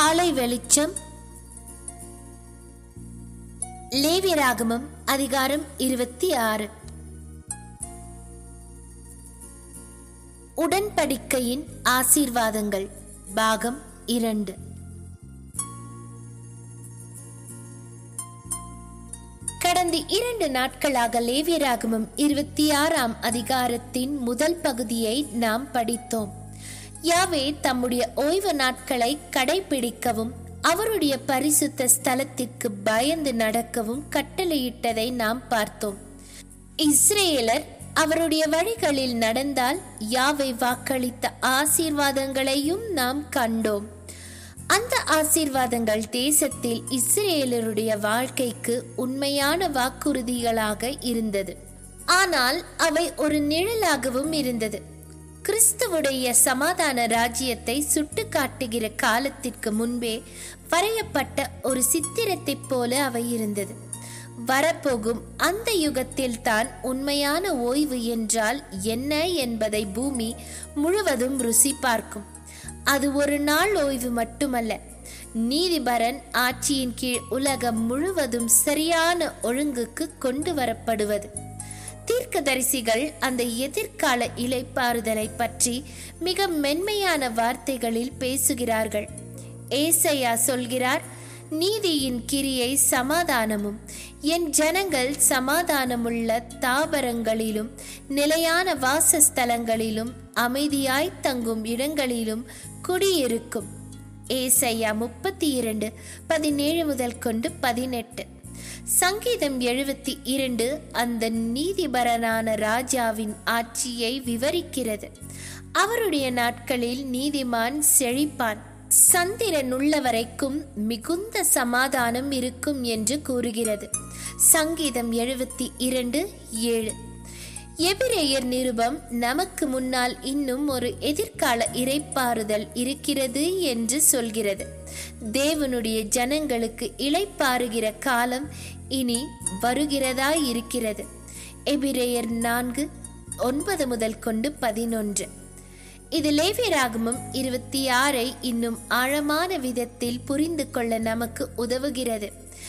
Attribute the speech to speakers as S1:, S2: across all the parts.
S1: காலை வெளிச்சம் லேவியராகமம் அதிகாரம் இருபத்தி ஆறு உடன்படிக்கையின் ஆசீர்வாதங்கள் பாகம் இரண்டு கடந்த இரண்டு நாட்களாக லேவியராகமம் இருபத்தி ஆறாம் அதிகாரத்தின் முதல் பகுதியை நாம் படித்தோம் யாவே தம்முடைய ஓய்வு நாட்களை கடைபிடிக்கவும் அவருடைய பரிசுத்த ஸ்தலத்திற்கு பயந்து நடக்கவும் கட்டளையிட்டதை நாம் பார்த்தோம் இஸ்ரேலர் அவருடைய வழிகளில் நடந்தால் யாவை வாக்களித்த ஆசீர்வாதங்களையும் நாம் கண்டோம் அந்த ஆசீர்வாதங்கள் தேசத்தில் இஸ்ரேலருடைய வாழ்க்கைக்கு உண்மையான வாக்குறுதிகளாக இருந்தது ஆனால் அவை ஒரு நிழலாகவும் இருந்தது கிறிஸ்துவுடைய சமாதான ராஜ்யத்தை சுட்டு காட்டுகிற காலத்திற்கு முன்பே வரையப்பட்ட ஒரு சித்திரத்தைப் போல அவை இருந்தது வரப்போகும் அந்த யுகத்தில் தான் உண்மையான ஓய்வு என்றால் என்ன என்பதை பூமி முழுவதும் ருசி பார்க்கும் அது ஒரு நாள் ஓய்வு மட்டுமல்ல நீதிபரன் ஆட்சியின் கீழ் உலகம் முழுவதும் சரியான ஒழுங்குக்கு கொண்டு வரப்படுவது தீர்க்கதரிசிகள் அந்த எதிர்கால இலைப்பாறுதலை பற்றி மிக மென்மையான வார்த்தைகளில் பேசுகிறார்கள் ஏசையா சொல்கிறார் நீதியின் கிரியை சமாதானமும் என் ஜனங்கள் சமாதானமுள்ள தாபரங்களிலும் நிலையான வாசஸ்தலங்களிலும் அமைதியாய் தங்கும் இடங்களிலும் குடியிருக்கும் ஏசையா முப்பத்தி இரண்டு பதினேழு முதல் கொண்டு பதினெட்டு சங்கீதம் எழுபத்தி இரண்டு அந்த நீதிபரனான ராஜாவின் ஆட்சியை விவரிக்கிறது அவருடைய நாட்களில் நீதிமான் செழிப்பான் சந்திரன் உள்ள வரைக்கும் மிகுந்த சமாதானம் இருக்கும் என்று கூறுகிறது சங்கீதம் எழுபத்தி இரண்டு ஏழு எபிரேயர் நிருபம் நமக்கு முன்னால் இன்னும் ஒரு எதிர்கால இறைப்பாறுதல் இருக்கிறது என்று சொல்கிறது தேவனுடைய ஜனங்களுக்கு இளைப்பாறுகிற காலம் இனி வருகிறதா இருக்கிறது எபிரேயர் நான்கு ஒன்பது முதல் கொண்டு பதினொன்று இது லேவியராகமம் இருபத்தி ஆறை இன்னும் ஆழமான விதத்தில் புரிந்து கொள்ள நமக்கு உதவுகிறது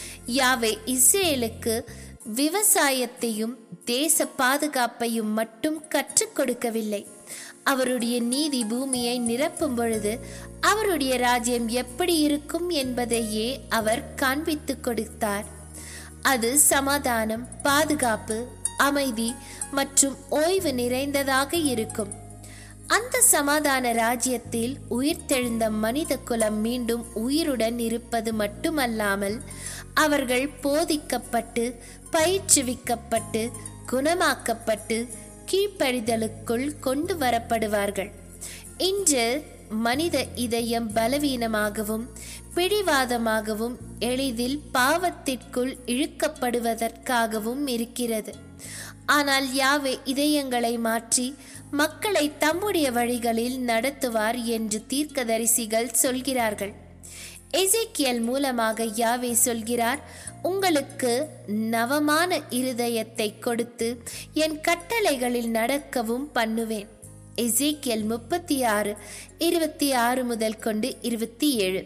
S1: யாவே இஸ்ரேலுக்கு விவசாயத்தையும் தேச பாதுகாப்பையும் மட்டும் கற்றுக் கொடுக்கவில்லை அவருடைய நீதி பூமியை நிரப்பும் பொழுது அவருடைய ராஜ்யம் எப்படி இருக்கும் என்பதையே அவர் காண்பித்து கொடுத்தார் அது சமாதானம் பாதுகாப்பு அமைதி மற்றும் ஓய்வு நிறைந்ததாக இருக்கும் அந்த சமாதான ராஜ்யத்தில் உயிர்த்தெழுந்த மனித குலம் மீண்டும் உயிருடன் இருப்பது மட்டுமல்லாமல் அவர்கள் போதிக்கப்பட்டு பயிற்றுவிக்கப்பட்டு குணமாக்கப்பட்டு கீழ்ப்படிதலுக்குள் கொண்டு வரப்படுவார்கள் இன்று மனித இதயம் பலவீனமாகவும் பிடிவாதமாகவும் எளிதில் பாவத்திற்குள் இழுக்கப்படுவதற்காகவும் இருக்கிறது ஆனால் யாவே இதயங்களை மாற்றி மக்களை தம்முடைய வழிகளில் நடத்துவார் என்று தீர்க்கதரிசிகள் சொல்கிறார்கள் எசேக்கியல் மூலமாக யாவே சொல்கிறார் உங்களுக்கு நவமான இருதயத்தை கொடுத்து என் கட்டளைகளில் நடக்கவும் பண்ணுவேன் எசேக்கியல் முப்பத்தி ஆறு இருபத்தி ஆறு முதல் கொண்டு இருபத்தி ஏழு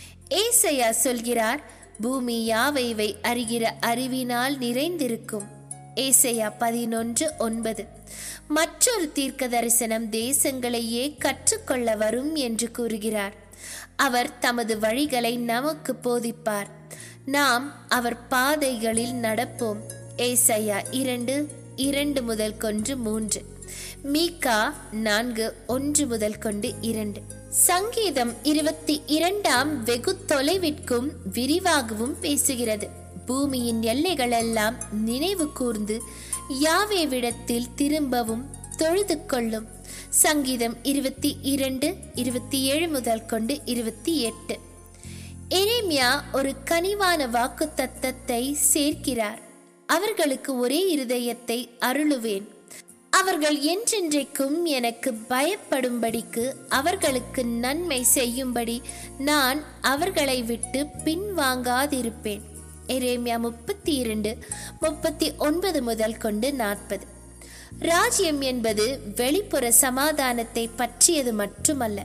S1: ஏசையா சொல்கிறார் பூமி யாவைவை அறிகிற அறிவினால் நிறைந்திருக்கும் ஏசையா பதினொன்று ஒன்பது மற்றொரு தீர்க்க தரிசனம் தேசங்களையே கற்றுக்கொள்ள வரும் என்று கூறுகிறார் அவர் தமது வழிகளை நமக்கு போதிப்பார் நாம் அவர் பாதைகளில் நடப்போம் ஏசையா இரண்டு இரண்டு முதல் கொன்று மூன்று மீகா நான்கு ஒன்று முதல் கொண்டு இரண்டு சங்கீதம் இருபத்தி இரண்டாம் வெகு தொலைவிற்கும் விரிவாகவும் பேசுகிறது பூமியின் எல்லைகளெல்லாம் நினைவு கூர்ந்து யாவேவிடத்தில் திரும்பவும் தொழுது கொள்ளும் சங்கீதம் இருபத்தி இரண்டு இருபத்தி ஏழு முதல் கொண்டு இருபத்தி எட்டு எரேமியா ஒரு கனிவான வாக்கு தத்தத்தை சேர்க்கிறார் அவர்களுக்கு ஒரே இருதயத்தை அருளுவேன் அவர்கள் என்றென்றைக்கும் எனக்கு பயப்படும்படிக்கு அவர்களுக்கு நன்மை செய்யும்படி நான் அவர்களை விட்டு பின்வாங்காதிருப்பேன் எரேமியா முப்பத்தி இரண்டு முப்பத்தி ஒன்பது முதல் கொண்டு நாற்பது ராஜ்யம் என்பது வெளிப்புற சமாதானத்தை பற்றியது மட்டுமல்ல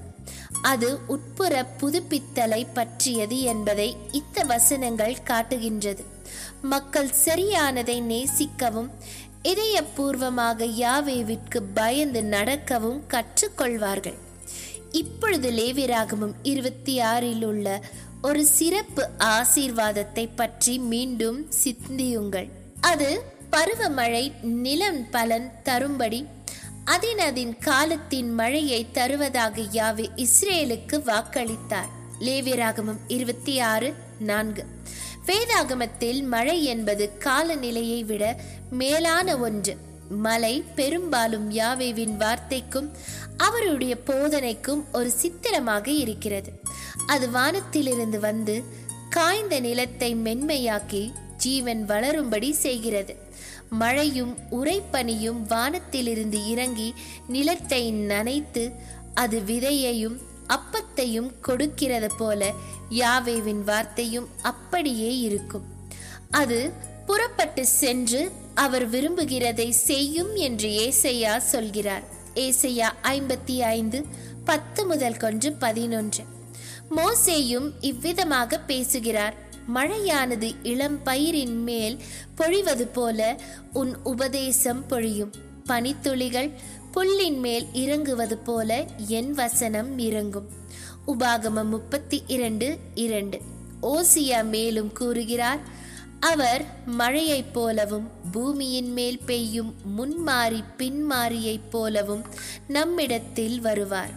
S1: அது உட்புற புதுப்பித்தலை பற்றியது என்பதை இந்த வசனங்கள் காட்டுகின்றது மக்கள் சரியானதை நேசிக்கவும் இதயபூர்வமாக யாவேவிற்கு பயந்து நடக்கவும் கற்றுக்கொள்வார்கள் இப்பொழுது லேவியராகமும் இருபத்தி ஆறில் உள்ள ஒரு சிறப்பு ஆசீர்வாதத்தை பற்றி மீண்டும் சிந்தியுங்கள் அது பருவமழை நிலம் பலன் தரும்படி அதினதின் காலத்தின் மழையை தருவதாக யாவே இஸ்ரேலுக்கு வாக்களித்தார் லேவியராகமம் இருபத்தி ஆறு நான்கு வேதாகமத்தில் மழை என்பது காலநிலையை விட மேலான ஒன்று மலை பெரும்பாலும் யாவேவின் வார்த்தைக்கும் அவருடைய போதனைக்கும் ஒரு சித்திரமாக இருக்கிறது அது வானத்திலிருந்து வந்து காய்ந்த நிலத்தை மென்மையாக்கி ஜீவன் வளரும்படி செய்கிறது மழையும் உறைப்பனியும் வானத்திலிருந்து இறங்கி நிலத்தை நனைத்து அது விதையையும் அப்பத்தையும் கொடுக்கிறது போல யாவேவின் வார்த்தையும் அப்படியே இருக்கும் அது புறப்பட்டு சென்று அவர் விரும்புகிறதை செய்யும் என்று ஏசையா சொல்கிறார் ஏசையா ஐம்பத்தி ஐந்து பத்து முதல் கொன்று பதினொன்று மோசேயும் இவ்விதமாக பேசுகிறார் மழையானது இளம் பயிரின் மேல் பொழிவது போல உன் உபதேசம் பொழியும் பனித்துளிகள் புல்லின் மேல் இறங்குவது போல என் வசனம் இறங்கும் உபாகமம் முப்பத்தி இரண்டு இரண்டு ஓசியா மேலும் கூறுகிறார் அவர் மழையைப் போலவும் பூமியின் மேல் பெய்யும் முன்மாறி பின்மாறியைப் போலவும் நம்மிடத்தில் வருவார்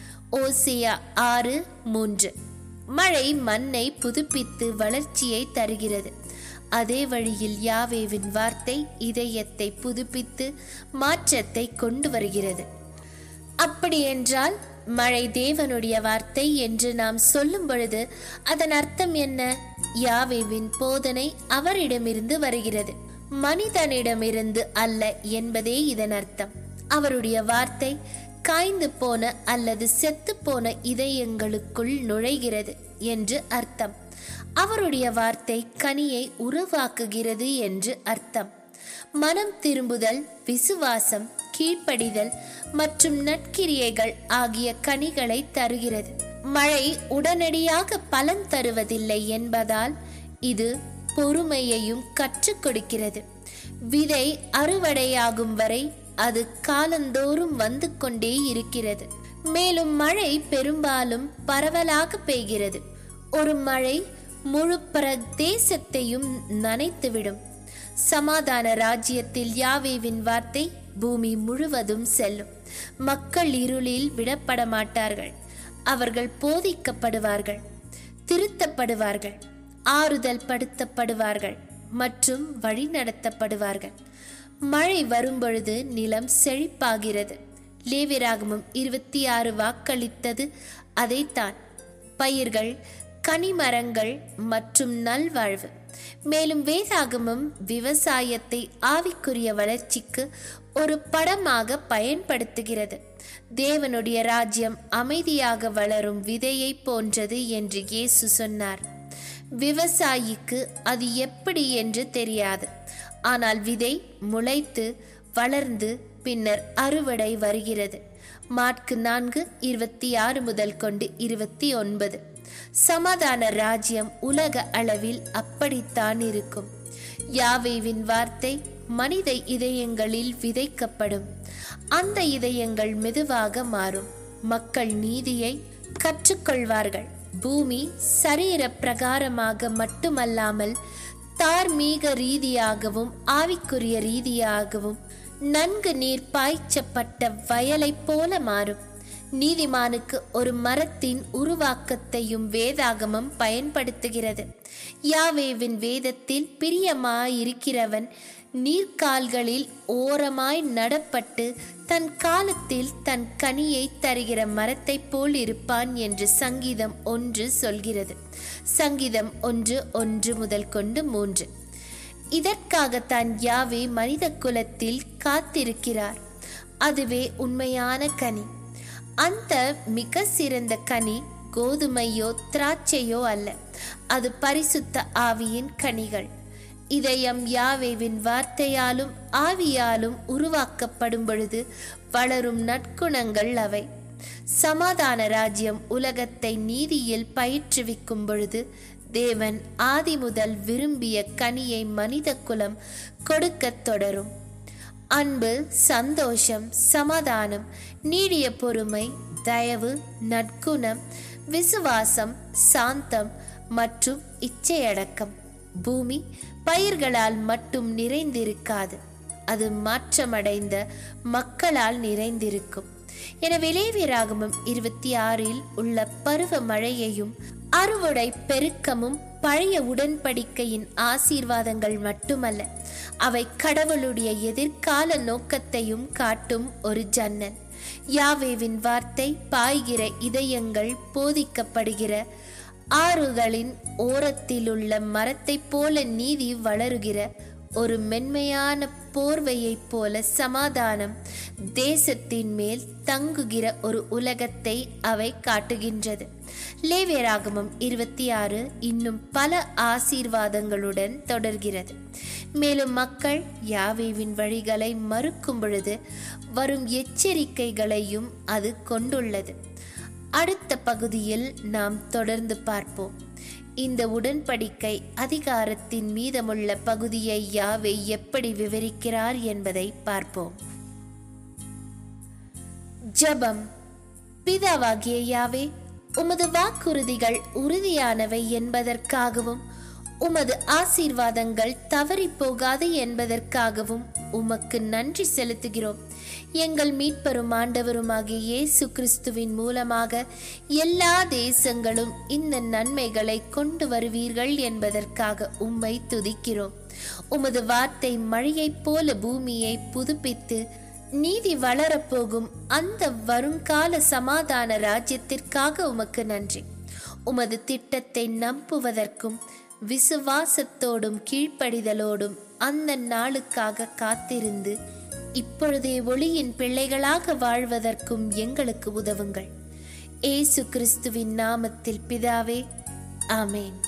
S1: ஓசியா ஆறு மூன்று மழை மண்ணை புதுப்பித்து வளர்ச்சியை தருகிறது அதே வழியில் யாவேவின் வார்த்தை இதயத்தை புதுப்பித்து மாற்றத்தை கொண்டு வருகிறது அப்படி என்றால் மழை தேவனுடைய வார்த்தை என்று நாம் சொல்லும் பொழுது அதன் அர்த்தம் என்ன யாவேவின் போதனை அவரிடமிருந்து வருகிறது மனிதனிடமிருந்து அல்ல என்பதே இதன் அர்த்தம் அவருடைய வார்த்தை காய்ந்து போன அல்லது செத்து போன இதயங்களுக்குள் நுழைகிறது என்று அர்த்தம் அவருடைய வார்த்தை கனியை உருவாக்குகிறது என்று அர்த்தம் மனம் திரும்புதல் விசுவாசம் கீழ்ப்படிதல் மற்றும் நற்கிரியைகள் ஆகிய கனிகளை தருகிறது மழை உடனடியாக பலன் தருவதில்லை என்பதால் இது பொறுமையையும் கற்றுக் கொடுக்கிறது விதை அறுவடையாகும் வரை அது காலந்தோறும் வந்து கொண்டே இருக்கிறது மேலும் மழை பெரும்பாலும் பரவலாக பெய்கிறது ஒரு மழை முழு பிரதேசத்தையும் நனைத்துவிடும் சமாதான ராஜ்யத்தில் யாவேவின் வார்த்தை பூமி முழுவதும் செல்லும் மக்கள் இருளில் விடப்பட மாட்டார்கள் அவர்கள் போதிக்கப்படுவார்கள் திருத்தப்படுவார்கள் ஆறுதல் படுத்தப்படுவார்கள் மற்றும் வழிநடத்தப்படுவார்கள் மழை வரும்பொழுது நிலம் செழிப்பாகிறது லேவிராகமம் இருபத்தி ஆறு வாக்களித்தது அதைத்தான் பயிர்கள் கனிமரங்கள் மற்றும் நல்வாழ்வு மேலும் வேதாகமம் விவசாயத்தை ஆவிக்குரிய வளர்ச்சிக்கு ஒரு படமாக பயன்படுத்துகிறது தேவனுடைய ராஜ்யம் அமைதியாக வளரும் விதையை போன்றது என்று இயேசு சொன்னார் விவசாயிக்கு அது எப்படி என்று தெரியாது ஆனால் விதை முளைத்து வளர்ந்து பின்னர் அறுவடை வருகிறது மார்க்கு நான்கு இருபத்தி ஆறு முதல் கொண்டு இருபத்தி ஒன்பது சமாதான ராஜ்யம் உலக அளவில் அப்படித்தான் இருக்கும் யாவேவின் வார்த்தை மனித இதயங்களில் விதைக்கப்படும் அந்த இதயங்கள் மெதுவாக மாறும் மக்கள் நீதியை கற்றுக்கொள்வார்கள் பூமி சரீர பிரகாரமாக மட்டுமல்லாமல் தார்மீக ரீதியாகவும் ஆவிக்குரிய ரீதியாகவும் நன்கு நீர் பாய்ச்சப்பட்ட வயலைப் போல மாறும் நீதிமானுக்கு ஒரு மரத்தின் உருவாக்கத்தையும் வேதாகமம் பயன்படுத்துகிறது யாவேவின் வேதத்தில் பிரியமாயிருக்கிறவன் நீர்க்கால்களில் ஓரமாய் நடப்பட்டு தன் காலத்தில் தன் கனியை தருகிற மரத்தைப் போல் இருப்பான் என்று சங்கீதம் ஒன்று சொல்கிறது சங்கீதம் ஒன்று ஒன்று முதல் கொண்டு மூன்று இதற்காகத்தான் யாவே மனித குலத்தில் காத்திருக்கிறார் அதுவே உண்மையான கனி அந்த மிக சிறந்த கனி கோதுமையோ திராட்சையோ அல்ல அது பரிசுத்த ஆவியின் கனிகள் இதயம் யாவேவின் வார்த்தையாலும் ஆவியாலும் உருவாக்கப்படும் பொழுது வளரும் நற்குணங்கள் அவை சமாதான ராஜ்யம் உலகத்தை நீதியில் பயிற்றுவிக்கும் பொழுது தேவன் ஆதி முதல் விரும்பிய கனியை மனித குலம் கொடுக்கத் தொடரும் அன்பு சந்தோஷம் சமாதானம் நீடிய பொறுமை தயவு நற்குணம் விசுவாசம் சாந்தம் மற்றும் இச்சையடக்கம் பூமி பயிர்களால் மட்டும் நிறைந்திருக்காது அது மாற்றமடைந்த மக்களால் நிறைந்திருக்கும் எனவே லேவியராகமம் இருபத்தி ஆறில் உள்ள பருவ மழையையும் அறுவடை பெருக்கமும் பழைய உடன்படிக்கையின் ஆசீர்வாதங்கள் மட்டுமல்ல அவை கடவுளுடைய எதிர்கால நோக்கத்தையும் காட்டும் ஒரு ஜன்னல் யாவேவின் வார்த்தை பாய்கிற இதயங்கள் போதிக்கப்படுகிற ஆறுகளின் ஓரத்திலுள்ள மரத்தைப் போல நீதி வளருகிற ஒரு மென்மையான போர்வையைப் போல சமாதானம் தேசத்தின் மேல் தங்குகிற ஒரு உலகத்தை அவை காட்டுகின்றது லேவியராகமம் இருபத்தி ஆறு இன்னும் பல ஆசீர்வாதங்களுடன் தொடர்கிறது மேலும் மக்கள் யாவேவின் வழிகளை மறுக்கும் பொழுது வரும் எச்சரிக்கைகளையும் அது கொண்டுள்ளது அடுத்த பகுதியில் நாம் தொடர்ந்து பார்ப்போம் இந்த உடன்படிக்கை அதிகாரத்தின் மீதமுள்ள பகுதியை யாவை எப்படி விவரிக்கிறார் என்பதை பார்ப்போம் ஜபம் பிதாவாகிய யாவே உமது வாக்குறுதிகள் உறுதியானவை என்பதற்காகவும் உமது ஆசீர்வாதங்கள் தவறி போகாது என்பதற்காகவும் உமக்கு நன்றி செலுத்துகிறோம் எங்கள் மீட்பெரும் ஆண்டவருமாகிய இயேசு கிறிஸ்துவின் மூலமாக எல்லா தேசங்களும் இந்த நன்மைகளை கொண்டு வருவீர்கள் என்பதற்காக உம்மை துதிக்கிறோம் உமது வார்த்தை மழையைப் போல பூமியை புதுப்பித்து நீதி வளரப்போகும் அந்த வருங்கால சமாதான ராஜ்யத்திற்காக உமக்கு நன்றி உமது திட்டத்தை நம்புவதற்கும் விசுவாசத்தோடும் கீழ்ப்படிதலோடும் அந்த நாளுக்காக காத்திருந்து இப்பொழுதே ஒளியின் பிள்ளைகளாக வாழ்வதற்கும் எங்களுக்கு உதவுங்கள் ஏசு கிறிஸ்துவின் நாமத்தில் பிதாவே ஆமேன்